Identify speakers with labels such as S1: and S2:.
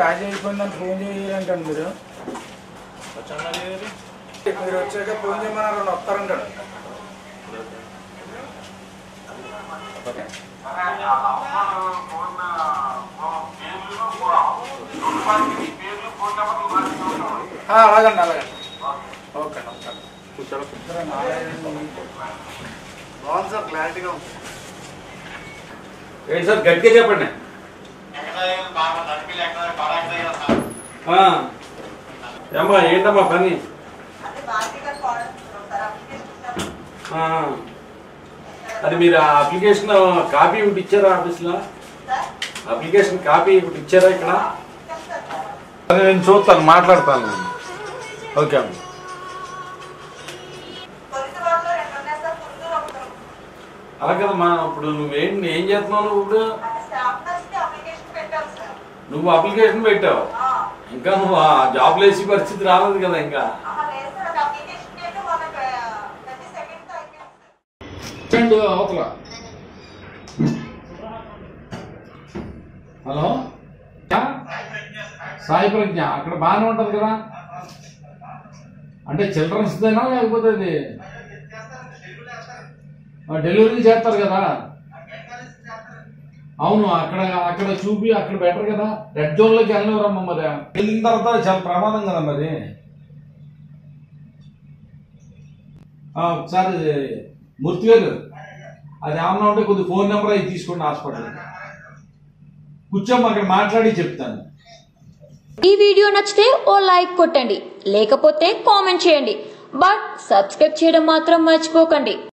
S1: Pack అయిపోయిందని phone చేయాలంటాడు మీరు మీరు వచ్చాక ఫోన్ చేయమన్నారు వాళ్ళు వస్తారంటాడు ఆ, అలాగండి అలాగండి ఓకే ఓకే సరే, నారాయణ
S2: బాగుంది సార్ క్లారిటీగా ఉంది
S3: ఏంటి సార్ గట్టిగా చెప్పండి ఆ. ఏమ్మా ఏంటమ్మా పని ఆ. అది మీరు ఆ అప్లికేషన్ కాపీ ఒకటి ఇచ్చారా ఆఫీస్లో అప్లికేషన్ కాపీ ఒకటి ఇచ్చారా ఇక్కడ అది నేను చూస్తాను మాట్లాడతాను నేను ఓకే అమ్మ అలా కదమ్మా ఇప్పుడు నువ్వేం ఏం చేస్తున్నావు నువ్వు ఇప్పుడు నువ్వు అప్లికేషన్ పెట్టావు ఇంకా నువ్వు ఆ జాబ్ వేసే పరిస్థితి రాలేదు కదా ఇంకా రెండు అవతల హలో సాయి ప్రజ్ఞ అక్కడ బాగానే ఉంటుంది కదా అంటే చిల్డ్రన్స్ దేనా లేకపోతే అది ఆ, డెలివరీ చేస్తారు కదా అవును అక్కడ అక్కడ చూపి అక్కడ బెటర్ కదా రెడ్ జోన్ లోకి వెళ్ళినవరమ్మ మరి వెళ్ళిన తర్వాత చాలా ప్రమాదం కదా మరి ఆ, ఒకసారి మూర్తి గారు అది ఏమన్నా ఉంటే కొద్ది ఫోన్ నెంబర్ అవి తీసుకోండి హాస్పిటల్ కూర్చోమ్మ అక్కడ మాట్లాడి చెప్తాను
S4: ఈ వీడియో నచ్చితే ఓ లైక్ కొట్టండి లేకపోతే కామెంట్ చేయండి బట్ సబ్స్క్రైబ్ చేయడం మాత్రం మర్చిపోకండి